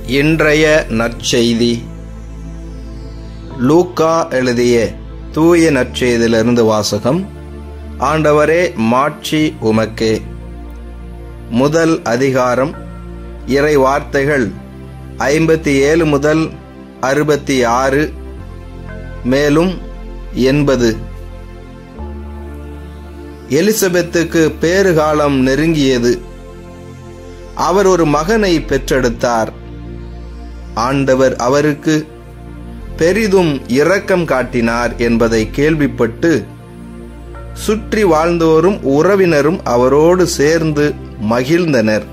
இன்றைய நற்செய்தி லூக்கா எழுதிய தூய நற்செய்தியிலிருந்து வாசகம் ஆண்டவரே மாட்சி உமக்கே முதல் அதிகாரம் இறை வார்த்தைகள் ஐம்பத்தி ஏழு முதல் அறுபத்தி ஆறு மேலும் எண்பது எலிசபெத்துக்கு பேறுகாலம் நெருங்கியது அவர் ஒரு மகனை பெற்றெடுத்தார் ஆண்டவர் அவருக்கு பெரிதும் இரக்கம் காட்டினார் என்பதை கேள்விப்பட்டு சுற்றி வாழ்ந்தோரும் உறவினரும் அவரோடு சேர்ந்து மகிழ்ந்தனர்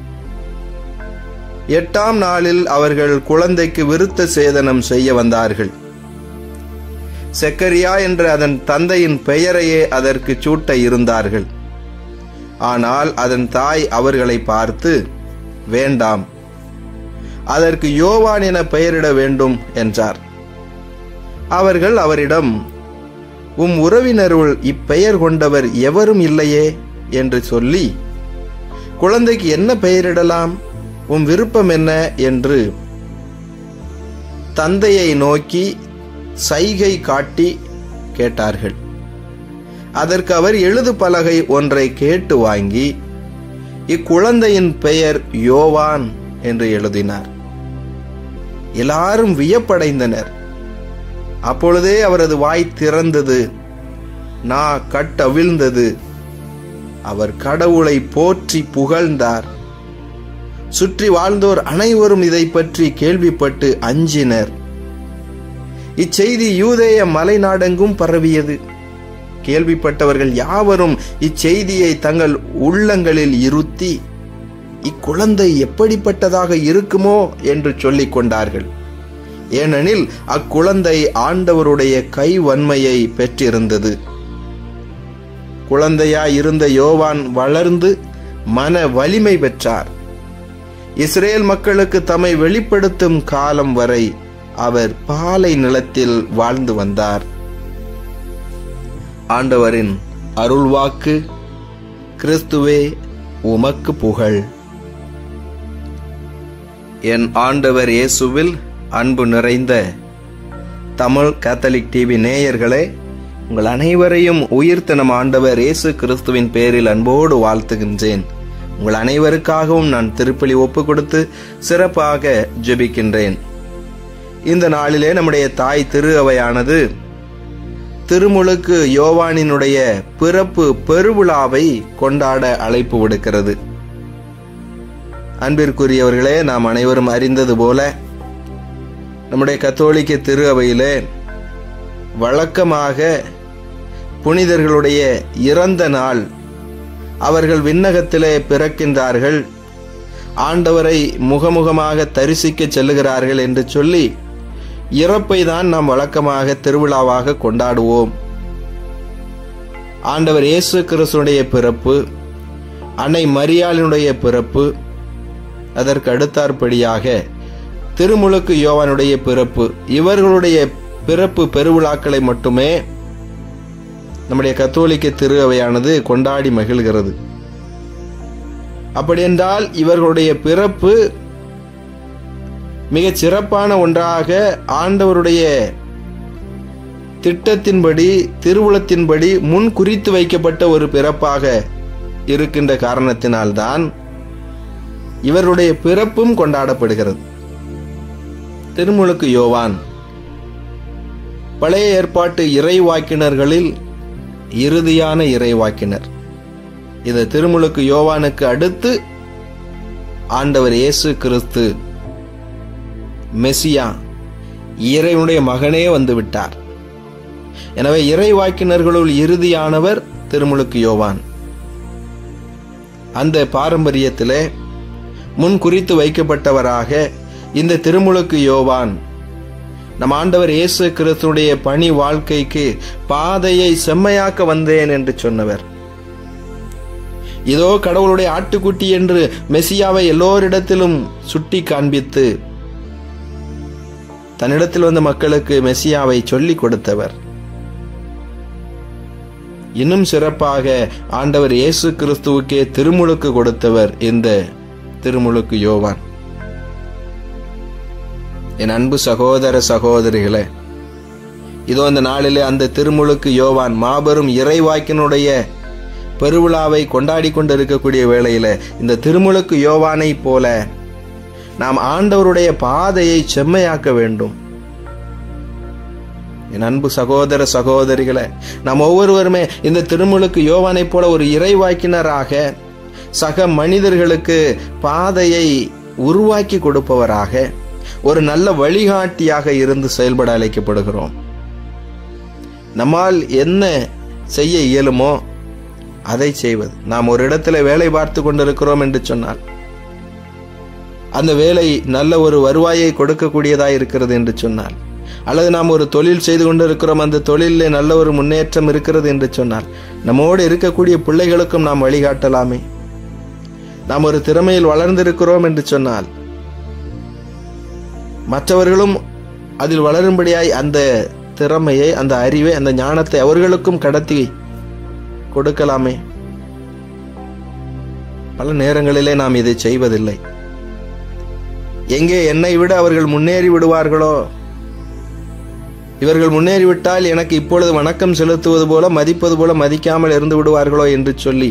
எட்டாம் நாளில் அவர்கள் குழந்தைக்கு விருத்த சேதனம் செய்ய வந்தார்கள் செக்கரியா என்ற அதன் தந்தையின் பெயரையே அதற்கு சூட்ட இருந்தார்கள் ஆனால் அதன் தாய் அவர்களை பார்த்து வேண்டாம் அதற்கு யோவான் என பெயரிட வேண்டும் என்றார் அவர்கள் அவரிடம் உம் உறவினருள் இப்பெயர் கொண்டவர் எவரும் இல்லையே என்று சொல்லி குழந்தைக்கு என்ன பெயரிடலாம் உம் விருப்பம் என்ன என்று தந்தையை நோக்கி சைகை காட்டி கேட்டார்கள் அதற்கு அவர் எழுது பலகை ஒன்றை கேட்டு வாங்கி இக்குழந்தையின் பெயர் யோவான் என்று எழுதினார் எல்லாரும் வியப்படைந்தனர் அப்பொழுதே அவரது வாய் திறந்தது நா கட்டவிழ்ந்தது அவர் கடவுளை போற்றி புகழ்ந்தார் சுற்றி வாழ்ந்தோர் அனைவரும் இதை பற்றி கேள்விப்பட்டு அஞ்சினர் இச்செய்தி யூதேய மலைநாடெங்கும் பரவியது கேள்விப்பட்டவர்கள் யாவரும் இச்செய்தியை தங்கள் உள்ளங்களில் இருத்தி இக்குழந்தை எப்படிப்பட்டதாக இருக்குமோ என்று சொல்லிக் கொண்டார்கள் ஏனெனில் அக்குழந்தை ஆண்டவருடைய கை வன்மையை பெற்றிருந்தது குழந்தையாய் இருந்த யோவான் வளர்ந்து மன வலிமை பெற்றார் இஸ்ரேல் மக்களுக்கு தம்மை வெளிப்படுத்தும் காலம் வரை அவர் பாலை நிலத்தில் வாழ்ந்து வந்தார் ஆண்டவரின் அருள்வாக்கு கிறிஸ்துவே உமக்கு புகழ் என் ஆண்டவர் இயேசுவில் அன்பு நிறைந்த தமிழ் கேத்தலிக் டிவி நேயர்களே உங்கள் அனைவரையும் உயிர்த்த நம் ஆண்டவர் இயேசு கிறிஸ்துவின் பேரில் அன்போடு வாழ்த்துகின்றேன் உங்கள் அனைவருக்காகவும் நான் திருப்பலி ஒப்பு கொடுத்து சிறப்பாக ஜெபிக்கின்றேன் இந்த நாளிலே நம்முடைய தாய் திரு அவையானது திருமுழுக்கு யோவானினுடைய பிறப்பு பெருவிழாவை கொண்டாட அழைப்பு விடுக்கிறது அன்பிற்குரியவர்களே நாம் அனைவரும் அறிந்தது போல நம்முடைய கத்தோலிக்க திரு அவையிலே வழக்கமாக புனிதர்களுடைய இறந்த நாள் அவர்கள் விண்ணகத்திலே பிறக்கின்றார்கள் ஆண்டவரை முகமுகமாக தரிசிக்க செல்லுகிறார்கள் என்று சொல்லி இறப்பை தான் நாம் வழக்கமாக திருவிழாவாக கொண்டாடுவோம் ஆண்டவர் இயேசு கிறிஸ்துடைய பிறப்பு அன்னை மரியாளினுடைய பிறப்பு அதற்கு அடுத்தாற்படியாக திருமுழுக்கு யோவானுடைய பிறப்பு இவர்களுடைய பிறப்பு பெருவிழாக்களை மட்டுமே நம்முடைய கத்தோலிக்க திரு அவையானது கொண்டாடி மகிழ்கிறது அப்படியென்றால் இவர்களுடைய பிறப்பு மிக சிறப்பான ஒன்றாக ஆண்டவருடைய திட்டத்தின்படி திருவுளத்தின்படி முன் குறித்து வைக்கப்பட்ட ஒரு பிறப்பாக இருக்கின்ற காரணத்தினால்தான் இவருடைய பிறப்பும் கொண்டாடப்படுகிறது திருமுழுக்கு யோவான் பழைய ஏற்பாட்டு இறைவாக்கினர்களில் இறுதியான இறைவாக்கினர் இந்த திருமுழுக்கு யோவானுக்கு அடுத்து ஆண்டவர் இயேசு கிறிஸ்து மெசியா இறைவனுடைய மகனே வந்து விட்டார் எனவே இறைவாக்கினர்களுள் இறுதியானவர் திருமுழுக்கு யோவான் அந்த பாரம்பரியத்திலே முன் குறித்து வைக்கப்பட்டவராக இந்த திருமுழுக்கு யோவான் நம் ஆண்டவர் இயேசு கிறிஸ்துடைய பணி வாழ்க்கைக்கு பாதையை செம்மையாக்க வந்தேன் என்று சொன்னவர் இதோ கடவுளுடைய ஆட்டுக்குட்டி என்று மெசியாவை எல்லோரிடத்திலும் சுட்டி காண்பித்து தன்னிடத்தில் வந்த மக்களுக்கு மெசியாவை சொல்லிக் கொடுத்தவர் இன்னும் சிறப்பாக ஆண்டவர் இயேசு கிறிஸ்துவுக்கே திருமுழுக்கு கொடுத்தவர் இந்த திருமுழுக்கு யோவான் என் அன்பு சகோதர சகோதரிகளே இதோ அந்த நாளிலே அந்த திருமுழுக்கு யோவான் மாபெரும் இறைவாக்கினுடைய பெருவிழாவை கொண்டாடி கொண்டிருக்கக்கூடிய வேளையில இந்த திருமுழுக்கு யோவானை போல நாம் ஆண்டவருடைய பாதையை செம்மையாக்க வேண்டும் என் அன்பு சகோதர சகோதரிகளை நாம் ஒவ்வொருவருமே இந்த திருமுழுக்கு யோவானை போல ஒரு இறைவாக்கினராக சக மனிதர்களுக்கு பாதையை உருவாக்கி கொடுப்பவராக ஒரு நல்ல வழிகாட்டியாக இருந்து செயல்பட அழைக்கப்படுகிறோம் நம்மால் என்ன செய்ய இயலுமோ அதை செய்வது நாம் ஒரு இடத்துல வேலை பார்த்து கொண்டிருக்கிறோம் என்று சொன்னால் அந்த வேலை நல்ல ஒரு வருவாயை கொடுக்கக்கூடியதாக இருக்கிறது என்று சொன்னால் அல்லது நாம் ஒரு தொழில் செய்து கொண்டிருக்கிறோம் அந்த தொழிலில் நல்ல ஒரு முன்னேற்றம் இருக்கிறது என்று சொன்னால் நம்மோடு இருக்கக்கூடிய பிள்ளைகளுக்கும் நாம் வழிகாட்டலாமே நாம் ஒரு திறமையில் வளர்ந்திருக்கிறோம் என்று சொன்னால் மற்றவர்களும் அதில் வளரும்படியாய் அந்த திறமையை அந்த அறிவை அந்த ஞானத்தை அவர்களுக்கும் கடத்தி கொடுக்கலாமே பல நேரங்களிலே நாம் இதை செய்வதில்லை எங்கே என்னை விட அவர்கள் முன்னேறி விடுவார்களோ இவர்கள் முன்னேறிவிட்டால் எனக்கு இப்பொழுது வணக்கம் செலுத்துவது போல மதிப்பது போல மதிக்காமல் இருந்து விடுவார்களோ என்று சொல்லி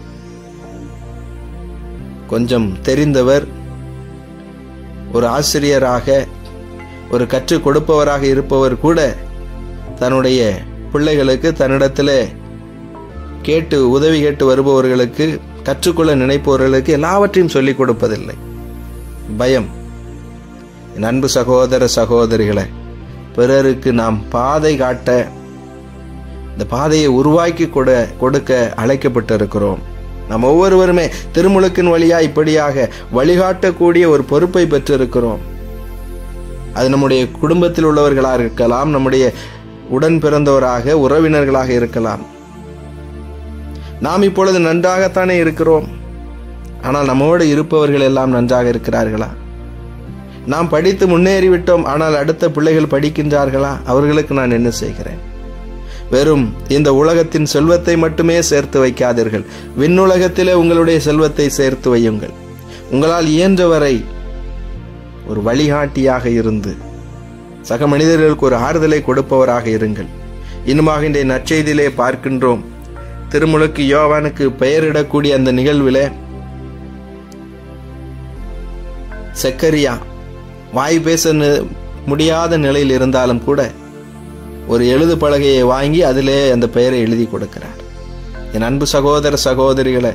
கொஞ்சம் தெரிந்தவர் ஒரு ஆசிரியராக ஒரு கற்றுக் கொடுப்பவராக இருப்பவர் கூட தன்னுடைய பிள்ளைகளுக்கு தன்னிடத்தில் கேட்டு உதவி கேட்டு வருபவர்களுக்கு கற்றுக்கொள்ள நினைப்பவர்களுக்கு எல்லாவற்றையும் சொல்லிக் கொடுப்பதில்லை பயம் என் அன்பு சகோதர சகோதரிகளை பிறருக்கு நாம் பாதை காட்ட இந்த பாதையை உருவாக்கி கொட கொடுக்க அழைக்கப்பட்டிருக்கிறோம் நாம் ஒவ்வொருவருமே திருமுழுக்கின் வழியா இப்படியாக வழிகாட்டக்கூடிய ஒரு பொறுப்பை பெற்றிருக்கிறோம் அது நம்முடைய குடும்பத்தில் உள்ளவர்களாக இருக்கலாம் நம்முடைய உடன் பிறந்தவராக உறவினர்களாக இருக்கலாம் நாம் இப்பொழுது நன்றாகத்தானே இருக்கிறோம் ஆனால் நம்மோடு இருப்பவர்கள் எல்லாம் நன்றாக இருக்கிறார்களா நாம் படித்து முன்னேறிவிட்டோம் ஆனால் அடுத்த பிள்ளைகள் படிக்கின்றார்களா அவர்களுக்கு நான் என்ன செய்கிறேன் வெறும் இந்த உலகத்தின் செல்வத்தை மட்டுமே சேர்த்து வைக்காதீர்கள் விண்ணுலகத்திலே உங்களுடைய செல்வத்தை சேர்த்து வையுங்கள் உங்களால் இயன்றவரை ஒரு வழிகாட்டியாக இருந்து சக மனிதர்களுக்கு ஒரு ஆறுதலை கொடுப்பவராக இருங்கள் இன்னுமாக இன்றைய நற்செய்தியிலே பார்க்கின்றோம் திருமுழுக்கு யோவானுக்கு பெயரிடக்கூடிய அந்த நிகழ்விலே செக்கரியா வாய் பேச முடியாத நிலையில் இருந்தாலும் கூட ஒரு எழுது பலகையை வாங்கி அதிலே அந்த பெயரை எழுதி கொடுக்கிறார் என் அன்பு சகோதர சகோதரிகளை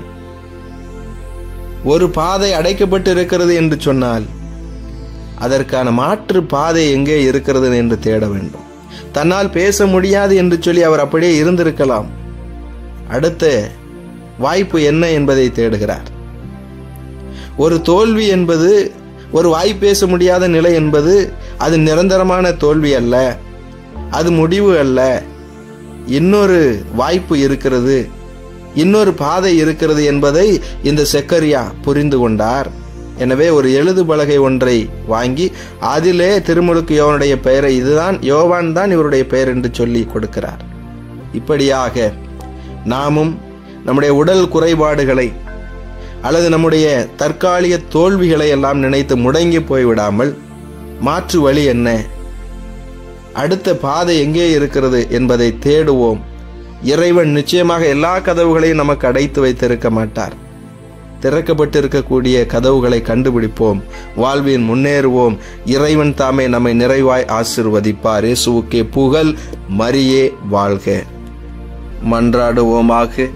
ஒரு பாதை அடைக்கப்பட்டு இருக்கிறது என்று சொன்னால் அதற்கான மாற்று பாதை எங்கே இருக்கிறது என்று தேட வேண்டும் தன்னால் பேச முடியாது என்று சொல்லி அவர் அப்படியே இருந்திருக்கலாம் அடுத்த வாய்ப்பு என்ன என்பதை தேடுகிறார் ஒரு தோல்வி என்பது ஒரு வாய் பேச முடியாத நிலை என்பது அது நிரந்தரமான தோல்வி அல்ல அது முடிவு அல்ல இன்னொரு வாய்ப்பு இருக்கிறது இன்னொரு பாதை இருக்கிறது என்பதை இந்த செக்கரியா புரிந்து கொண்டார் எனவே ஒரு எழுது பலகை ஒன்றை வாங்கி அதிலே திருமுழுக்கு யோவனுடைய பெயரை இதுதான் யோவான் தான் இவருடைய பெயர் என்று சொல்லி கொடுக்கிறார் இப்படியாக நாமும் நம்முடைய உடல் குறைபாடுகளை அல்லது நம்முடைய தற்காலிக தோல்விகளை எல்லாம் நினைத்து முடங்கி போய்விடாமல் மாற்று வழி என்ன அடுத்த பாதை எங்கே இருக்கிறது என்பதை தேடுவோம் இறைவன் நிச்சயமாக எல்லா கதவுகளையும் நமக்கு அடைத்து வைத்திருக்க மாட்டார் திறக்கப்பட்டிருக்கக்கூடிய கதவுகளை கண்டுபிடிப்போம் வாழ்வின் முன்னேறுவோம் இறைவன் தாமே நம்மை நிறைவாய் ஆசிர்வதிப்பார் இயேசுவுக்கே புகழ் மரியே வாழ்க மன்றாடுவோமாக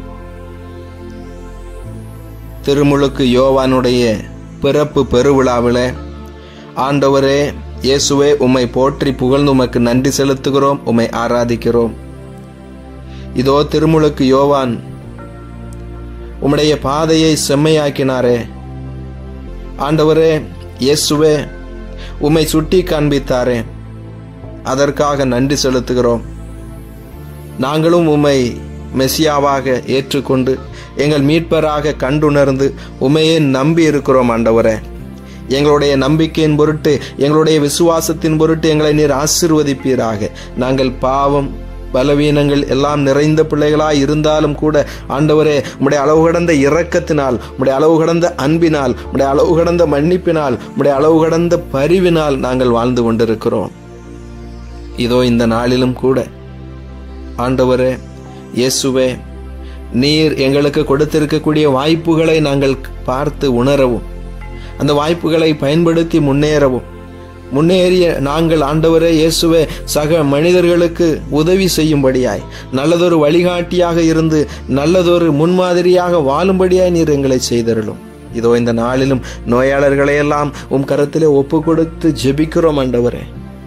திருமுழுக்கு யோவானுடைய பிறப்பு பெருவிழாவில் ஆண்டவரே இயேசுவே உம்மை போற்றி புகழ்ந்து உமக்கு நன்றி செலுத்துகிறோம் உம்மை ஆராதிக்கிறோம் இதோ திருமுழுக்கு யோவான் உம்முடைய பாதையை செம்மையாக்கினாரே ஆண்டவரே இயேசுவே உம்மை சுட்டி காண்பித்தாரே அதற்காக நன்றி செலுத்துகிறோம் நாங்களும் உம்மை மெசியாவாக ஏற்றுக்கொண்டு எங்கள் மீட்பராக கண்டுணர்ந்து உமையே நம்பி இருக்கிறோம் ஆண்டவரே எங்களுடைய நம்பிக்கையின் பொருட்டு எங்களுடைய விசுவாசத்தின் பொருட்டு எங்களை நீர் ஆசிர்வதிப்பீராக நாங்கள் பாவம் பலவீனங்கள் எல்லாம் நிறைந்த பிள்ளைகளாய் இருந்தாலும் கூட ஆண்டவரே உம்முடைய அளவு கடந்த இரக்கத்தினால் உம்முடைய அளவு கடந்த அன்பினால் உம்முடைய அளவு கடந்த மன்னிப்பினால் உம்முடைய அளவு கடந்த பரிவினால் நாங்கள் வாழ்ந்து கொண்டிருக்கிறோம் இதோ இந்த நாளிலும் கூட ஆண்டவரே இயேசுவே நீர் எங்களுக்கு கொடுத்திருக்கக்கூடிய வாய்ப்புகளை நாங்கள் பார்த்து உணரவும் அந்த வாய்ப்புகளை பயன்படுத்தி முன்னேறவும் முன்னேறிய நாங்கள் ஆண்டவரே இயேசுவே சக மனிதர்களுக்கு உதவி செய்யும்படியாய் நல்லதொரு வழிகாட்டியாக இருந்து நல்லதொரு முன்மாதிரியாக வாழும்படியாய் நீர் எங்களை செய்தருளும் இதோ இந்த நாளிலும் நோயாளர்களையெல்லாம் உம் கரத்திலே ஒப்பு கொடுத்து ஜெபிக்கிறோம் ஆண்டவரே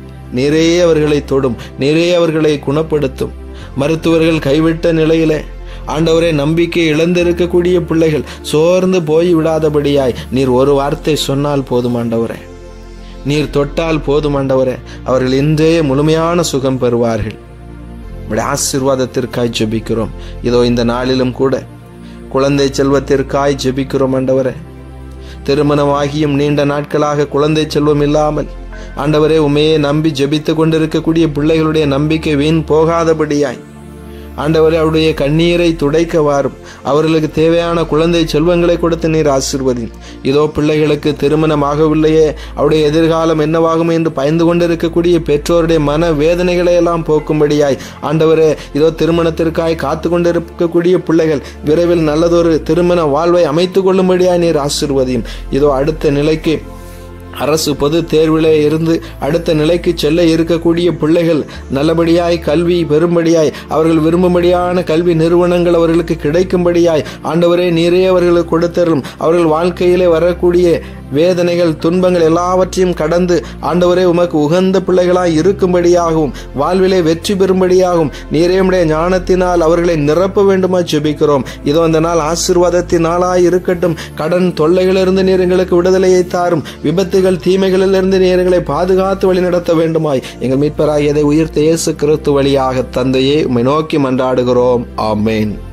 நிறைய அவர்களை தொடும் நிறைய அவர்களை குணப்படுத்தும் மருத்துவர்கள் கைவிட்ட நிலையிலே ஆண்டவரே நம்பிக்கை இழந்திருக்கக்கூடிய பிள்ளைகள் சோர்ந்து போய் விடாதபடியாய் நீர் ஒரு வார்த்தை சொன்னால் போதும் ஆண்டவரே நீர் தொட்டால் போதும் ஆண்டவரே அவர்கள் இன்றைய முழுமையான சுகம் பெறுவார்கள் உடைய ஆசீர்வாதத்திற்காய் ஜெபிக்கிறோம் இதோ இந்த நாளிலும் கூட குழந்தை செல்வத்திற்காய் ஜெபிக்கிறோம் ஆண்டவரே திருமணமாகியும் நீண்ட நாட்களாக குழந்தை செல்வம் இல்லாமல் ஆண்டவரே உமையே நம்பி ஜெபித்து கொண்டிருக்கக்கூடிய பிள்ளைகளுடைய நம்பிக்கை வீண் போகாதபடியாய் ஆண்டவரே அவருடைய கண்ணீரை துடைக்க வாரும் அவர்களுக்கு தேவையான குழந்தை செல்வங்களை கொடுத்து நீர் ஆசிர்வதி இதோ பிள்ளைகளுக்கு திருமணம் ஆகவில்லையே அவருடைய எதிர்காலம் என்னவாகும் என்று பயந்து கொண்டிருக்கக்கூடிய பெற்றோருடைய மன வேதனைகளை எல்லாம் போக்கும்படியாய் ஆண்டவரே இதோ திருமணத்திற்காய் காத்து கொண்டிருக்கக்கூடிய பிள்ளைகள் விரைவில் நல்லதொரு திருமண வாழ்வை அமைத்துக் கொள்ளும்படியாய் நீர் ஆசிர்வதியும் இதோ அடுத்த நிலைக்கு அரசு பொது தேர்விலே இருந்து அடுத்த நிலைக்கு செல்ல இருக்கக்கூடிய பிள்ளைகள் நல்லபடியாய் கல்வி பெறும்படியாய் அவர்கள் விரும்பும்படியான கல்வி நிறுவனங்கள் அவர்களுக்கு கிடைக்கும்படியாய் ஆண்டவரே நீரே அவர்களுக்கு கொடுத்தரும் அவர்கள் வாழ்க்கையிலே வரக்கூடிய வேதனைகள் துன்பங்கள் எல்லாவற்றையும் கடந்து ஆண்டவரே உமக்கு உகந்த பிள்ளைகளாய் இருக்கும்படியாகவும் வாழ்விலே வெற்றி பெறும்படியாகவும் நீரே உடைய ஞானத்தினால் அவர்களை நிரப்ப வேண்டுமா ஜெபிக்கிறோம் இதோ அந்த நாள் ஆசீர்வாதத்தின் நாளாய் இருக்கட்டும் கடன் தொல்லைகளிலிருந்து நீர் எங்களுக்கு விடுதலையை தாரும் விபத்துகள் தீமைகளிலிருந்து நீர் எங்களை பாதுகாத்து வழி நடத்த வேண்டுமாய் எங்கள் மீட்பராகியதை உயிர்த்த இயேசு கிறிஸ்து வழியாக தந்தையே உம்மை நோக்கி மன்றாடுகிறோம் ஆமேன்